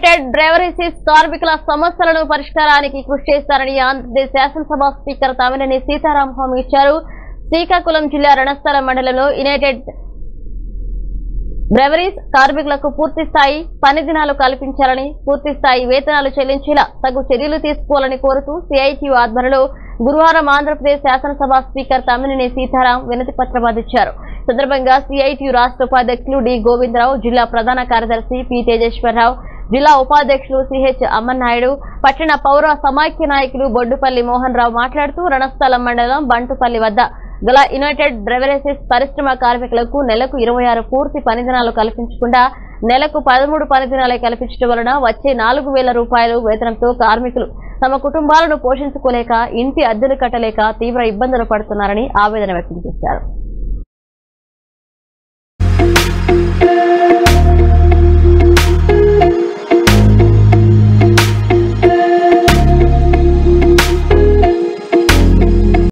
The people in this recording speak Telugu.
యునైటెడ్ డ్రైవరీసీస్ కార్మికుల సమస్యలను పరిష్కారానికి కృషి చేస్తారని ఆంధ్రప్రదేశ్ శాసనసభ స్పీకర్ తమిళని సీతారాం హామీ ఇచ్చారు శ్రీకాకుళం జిల్లా రణస్థల మండలంలో యునైటెడ్ బ్రెవరీస్ కార్మికులకు పూర్తి స్థాయి పని దినాలు కల్పించాలని పూర్తి స్థాయి వేతనాలు చెల్లించేలా తగు చర్యలు తీసుకోవాలని కోరుతూ సిఐటియు ఆధ్వర్యంలో గురువారం ఆంధ్రప్రదేశ్ శాసనసభ స్పీకర్ తమ్మినేని సీతారాం వినతి పత్రం అందించారు ఈ సందర్భంగా సిఐటియు రాష్ట్ర ఉపాధ్యక్షులు డి గోవిందరావు జిల్లా ప్రధాన కార్యదర్శి పి తేజేశ్వరరావు జిల్లా ఉపాధ్యక్షులు సిహెచ్ అమ్మన్నాయుడు పట్టణ పౌర సమాఖ్య నాయకులు బొడ్డుపల్లి మోహన్ రావు మాట్లాడుతూ రణస్థలం మండలం బంటుపల్లి వద్ద గల యునైటెడ్ బ్రెవరేసెస్ పరిశ్రమ కార్మికులకు నెలకు ఇరవై ఆరు పూర్తి పనిదినాలు కల్పించకుండా నెలకు పదమూడు పనిదినాలే కల్పించడం వలన వచ్చే నాలుగు వేల రూపాయలు వేతనంతో కార్మికులు తమ కుటుంబాలను పోషించుకోలేక ఇంటి అద్దెలు కట్టలేక తీవ్ర ఇబ్బందులు పడుతున్నారని ఆవేదన వ్యక్తం చేశారు